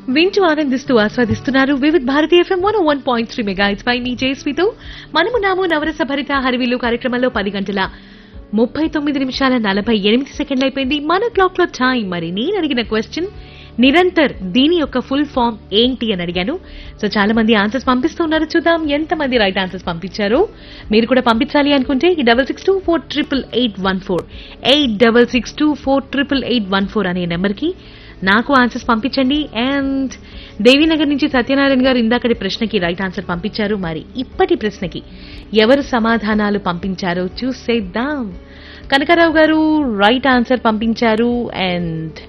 వింటూ ఆనందిస్తూ ఆస్వాదిస్తున్నారు Vividh Bharati FM one one point three mega పై మీ జయస్వితో మనము నాము నవరస భరిత హరివిల్లు కార్యక్రమంలో పది గంటల ముప్పై తొమ్మిది నిమిషాల నలభై ఎనిమిది సెకండ్లు అయిపోయింది మన క్లాక్ లో టైం మరి నేను అడిగిన క్వశ్చన్ నిరంతర్ దీని యొక్క ఫుల్ ఫామ్ ఏంటి అని అడిగాను సో చాలా మంది ఆన్సర్స్ పంపిస్తున్నారు చూద్దాం ఎంత మంది రైట్ ఆన్సర్స్ పంపించారు మీరు కూడా పంపించాలి అనుకుంటే ఈ double six two four triple eight one four eight double six two four triple eight one four అనే నెంబర్కి నాకు ఆన్సర్స్ పంపించండి అండ్ దేవీనగర్ నుంచి సత్యనారాయణ గారు ఇందాకటి ప్రశ్నకి రైట్ ఆన్సర్ పంపించారు మరి ఇప్పటి ప్రశ్నకి ఎవరు సమాధానాలు పంపించారో చూసేద్దాం కనకారావు గారు రైట్ ఆన్సర్ పంపించారు అండ్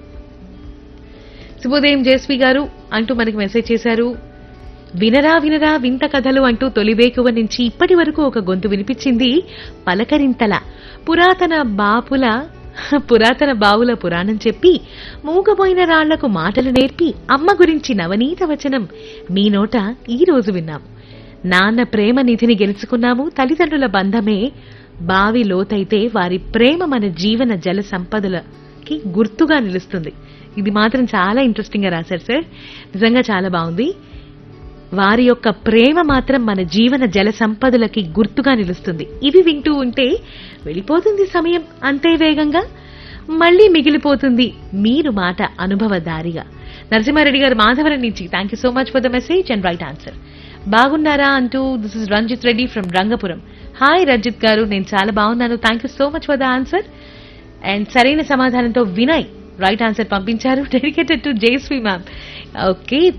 శుభోదయం జేస్వి గారు అంటూ మనకి మెసేజ్ చేశారు వినరా వినరా వింత కథలు అంటూ తొలివేకువ నుంచి ఇప్పటి వరకు ఒక గొంతు వినిపించింది పలకరింతల పురాతన బాపుల పురాతన బావుల పురాణం చెప్పి మూగపోయిన రాళ్లకు మాటలు నేర్పి అమ్మ గురించి నవనీత వచనం మీ నోట ఈ రోజు విన్నాము నాన్న ప్రేమ నిధిని గెలుచుకున్నాము తల్లిదండ్రుల బంధమే బావి లోతైతే వారి ప్రేమ మన జీవన జల సంపదలకి గుర్తుగా నిలుస్తుంది ఇది మాత్రం చాలా ఇంట్రెస్టింగ్ గా రాశారు సార్ నిజంగా చాలా బాగుంది వారి యొక్క ప్రేమ మాత్రం మన జీవన జల సంపదలకి గుర్తుగా నిలుస్తుంది ఇవి వింటూ ఉంటే వెళ్ళిపోతుంది సమయం అంతే వేగంగా మళ్ళీ మిగిలిపోతుంది మీరు మాట అనుభవదారిగా నరసింహారెడ్డి గారు మాధవరం నుంచి thank you so much for the message and right answer బాగున్నారా అంటూ this is Ranjith Reddy from Rangapuram hi Ranjith garu నేను చాలా బాగున్నాను thank you so much for the answer and సరైన సమాధానంతో వినయ్ రైట్ ఆన్సర్ పంపించారు dedicated to Jaswi ma'am okay